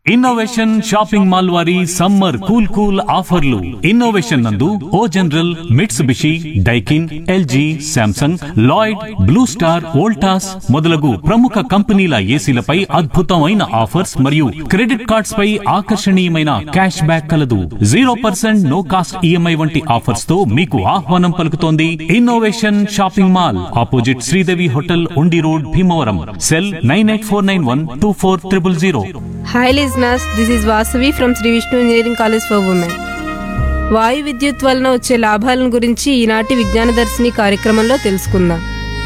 innovation shopping mall వారి summer cool cool ఆఫర్లు innovation నందు O General Mitsubishi Daikin LG Samsung Lloyd Blue Star Voltas మొదలగు ప్రముఖ కంపెనీల ఏసీలపై అద్భుతమైన ఆఫర్స్ మరియు క్రెడిట్ కార్డ్స్ పై ఆకర్షణీయమైన క్యాష్ బ్యాక్ కలదు zero percent no cost EMI వంటి ఆఫర్స్ తో మీకు ఆహ్వానం పలుకుతోంది innovation shopping mall opposite Sridevi hotel Undi road Bhimavaram cell nine eight four nine one two four triple zero hi listeners this is Vasavi from Shri Vishnu engineering college for women వాయు విద్యుత్ వలన వచ్చే లాభాలను గురించి ఈనాటి విజ్ఞాన దర్శిని కార్యక్రమంలో తెలుసుకుందాం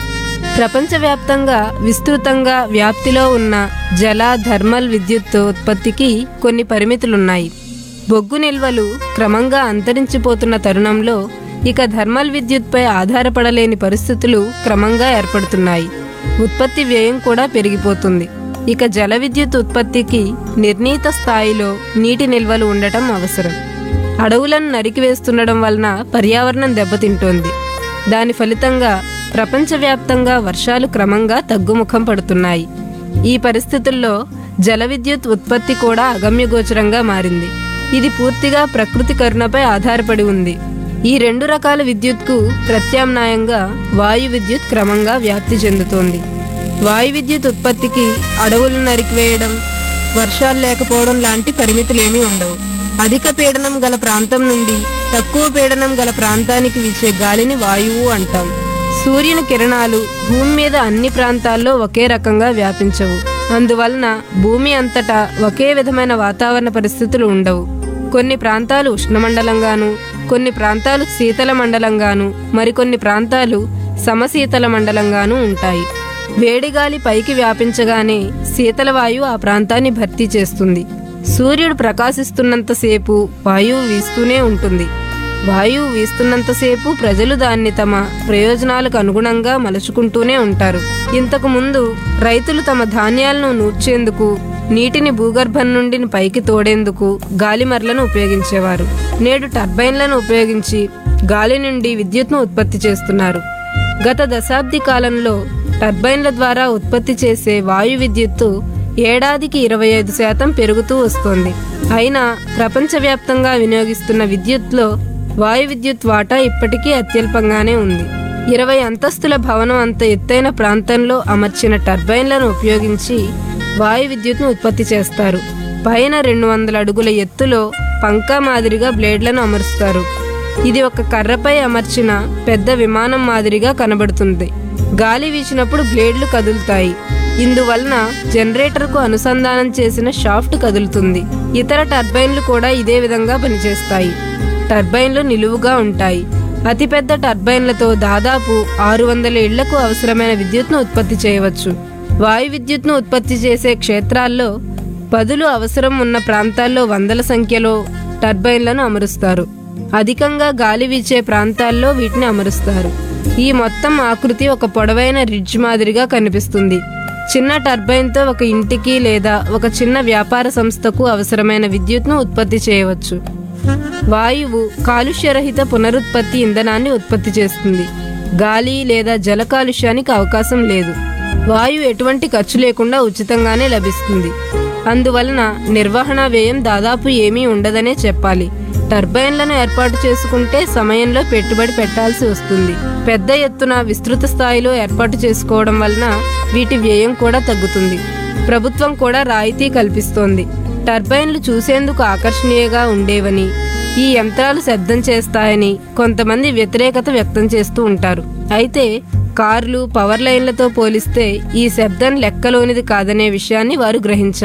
ప్రపంచవ్యాప్తంగా విస్తృతంగా వ్యాప్తిలో ఉన్న జల థర్మల్ విద్యుత్ ఉత్పత్తికి కొన్ని పరిమితులున్నాయి బొగ్గు నిల్వలు క్రమంగా అంతరించిపోతున్న తరుణంలో ఇక థర్మల్ విద్యుత్పై ఆధారపడలేని పరిస్థితులు క్రమంగా ఏర్పడుతున్నాయి ఉత్పత్తి వ్యయం కూడా పెరిగిపోతుంది ఇక జల విద్యుత్ ఉత్పత్తికి నిర్ణీత స్థాయిలో నీటి నిల్వలు ఉండటం అవసరం అడవులను నరికివేస్తుండడం వలన పర్యావరణం దెబ్బతింటోంది దాని ఫలితంగా ప్రపంచవ్యాప్తంగా వర్షాలు క్రమంగా తగ్గుముఖం పడుతున్నాయి ఈ పరిస్థితుల్లో జల విద్యుత్ ఉత్పత్తి కూడా అగమ్యగోచరంగా మారింది ఇది పూర్తిగా ప్రకృతి కరుణపై ఆధారపడి ఉంది ఈ రెండు రకాల విద్యుత్కు ప్రత్యామ్నాయంగా వాయు విద్యుత్ క్రమంగా వ్యాప్తి చెందుతోంది వాయు విద్యుత్ ఉత్పత్తికి అడవులను నరికివేయడం వర్షాలు లేకపోవడం లాంటి పరిమితులేమీ ఉండవు అధిక పీడనం గల ప్రాంతం నుండి తక్కువ పీడనం గల ప్రాంతానికి వీచే గాలిని వాయువు అంటాం సూర్యుని కిరణాలు భూమి మీద అన్ని ప్రాంతాల్లో ఒకే రకంగా వ్యాపించవు అందువలన భూమి అంతటా ఒకే విధమైన వాతావరణ పరిస్థితులు ఉండవు కొన్ని ప్రాంతాలు ఉష్ణమండలంగాను కొన్ని ప్రాంతాలు శీతల మండలంగాను మరికొన్ని ప్రాంతాలు సమశీతల మండలంగాను ఉంటాయి వేడిగాలి పైకి వ్యాపించగానే శీతల వాయువు ఆ ప్రాంతాన్ని భర్తీ చేస్తుంది సూర్యుడు ప్రకాశిస్తున్నంతసేపు వాయువు వీస్తూనే ఉంటుంది వాయువు వీస్తున్నంతసేపు ప్రజలు దాన్ని తమ ప్రయోజనాలకు అనుగుణంగా మలుచుకుంటూనే ఉంటారు ఇంతకు ముందు రైతులు తమ ధాన్యాలను నూర్చేందుకు నీటిని భూగర్భం నుండి పైకి తోడేందుకు గాలిమర్లను ఉపయోగించేవారు నేడు టర్బైన్లను ఉపయోగించి గాలి నుండి విద్యుత్ను ఉత్పత్తి చేస్తున్నారు గత దశాబ్ది కాలంలో టర్బైన్ల ద్వారా ఉత్పత్తి చేసే వాయు విద్యుత్తు ఏడాదికి ఇరవై ఐదు శాతం పెరుగుతూ వస్తోంది అయినా ప్రపంచవ్యాప్తంగా వినియోగిస్తున్న విద్యుత్లో వాయు విద్యుత్ వాటా ఇప్పటికీ అత్యల్పంగానే ఉంది ఇరవై అంతస్తుల భవనం అంత ఎత్తైన ప్రాంతంలో అమర్చిన టర్బైన్లను ఉపయోగించి వాయు విద్యుత్ను ఉత్పత్తి చేస్తారు పైన రెండు వందల అడుగుల ఎత్తులో పంకా మాదిరిగా బ్లేడ్లను అమరుస్తారు ఇది ఒక కర్రపై అమర్చిన పెద్ద విమానం మాదిరిగా కనబడుతుంది గాలి వీచినప్పుడు బ్లేడ్లు కదులుతాయి ఇందువలన జనరేటర్కు అనుసంధానం చేసిన షాఫ్ట్ కదులుతుంది ఇతర టర్బైన్లు కూడా ఇదే విధంగా పనిచేస్తాయి టర్బైన్లు నిలువుగా ఉంటాయి అతిపెద్ద టర్బైన్లతో దాదాపు ఆరు వందల ఇళ్లకు అవసరమైన విద్యుత్ను ఉత్పత్తి చేయవచ్చు వాయు విద్యుత్ను ఉత్పత్తి చేసే క్షేత్రాల్లో పదులు అవసరం ఉన్న ప్రాంతాల్లో వందల సంఖ్యలో టర్బైన్లను అమరుస్తారు అధికంగా గాలి వీచే ప్రాంతాల్లో వీటిని అమరుస్తారు ఈ మొత్తం ఆకృతి ఒక పొడవైన రిడ్జ్ మాదిరిగా కనిపిస్తుంది చిన్న టర్బైన్తో ఒక ఇంటికి లేదా ఒక చిన్న వ్యాపార సంస్థకు అవసరమైన విద్యుత్ను ఉత్పత్తి చేయవచ్చు వాయువు కాలుష్యరహిత పునరుత్పత్తి ఇంధనాన్ని ఉత్పత్తి చేస్తుంది గాలి లేదా జల కాలుష్యానికి అవకాశం లేదు వాయువు ఎటువంటి ఖర్చు లేకుండా ఉచితంగానే లభిస్తుంది అందువలన నిర్వహణ వ్యయం దాదాపు ఏమీ ఉండదనే చెప్పాలి టర్బైన్లను ఏర్పాటు చేసుకుంటే సమయంలో పెట్టుబడి పెట్టాల్సి వస్తుంది పెద్ద ఎత్తున విస్తృత స్థాయిలో ఏర్పాటు చేసుకోవడం వలన వీటి వ్యయం కూడా తగ్గుతుంది ప్రభుత్వం కూడా రాయితీ కల్పిస్తోంది టర్బైన్లు చూసేందుకు ఆకర్షణీయంగా ఉండేవని ఈ యంత్రాలు శబ్దం చేస్తాయని కొంతమంది వ్యతిరేకత వ్యక్తం చేస్తూ ఉంటారు అయితే కార్లు పవర్ లైన్లతో పోలిస్తే ఈ శబ్దం లెక్కలోనిది కాదనే విషయాన్ని వారు గ్రహించారు